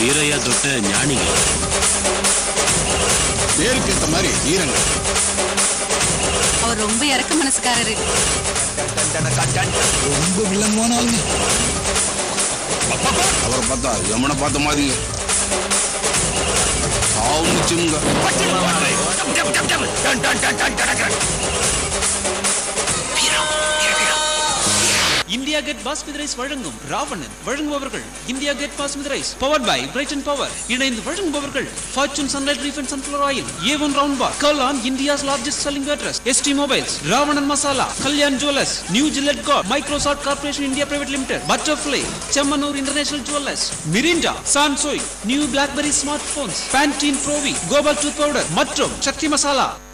வீரையா தொட்ட ஞானிங்க பேருக்கு ஏத்த மாதிரி வீரங்க அவர் ரொம்ப இறக்க மனசுக்காரரு ரொம்ப வில்லங்கமான ஆளுங்க அவரை பார்த்தா யமனை பார்த்த மாதிரி சாவுச்சுங்க இந்தியா கேட் பாஸ்மதி ரைஸ் வழங்கும் ராவணன் வழங்குபவர்கள் India Gate basmati rice powered by Brighton Power இணைந்து வழங்குபவர்கள் Fortune Sunlight refined sunflower oil Avon round பார் கலான் India's largest selling address SD mobiles Ravanan masala Kalyan jewellers new Gillette கார் Microsoft Corporation India Private Limited Butterfly Chemmanur International Jewellers Mirinda சான்சோய் new BlackBerry smart phones Pantene ப்ரோவி Gopal tooth powder மற்றும் சக்தி மசாலா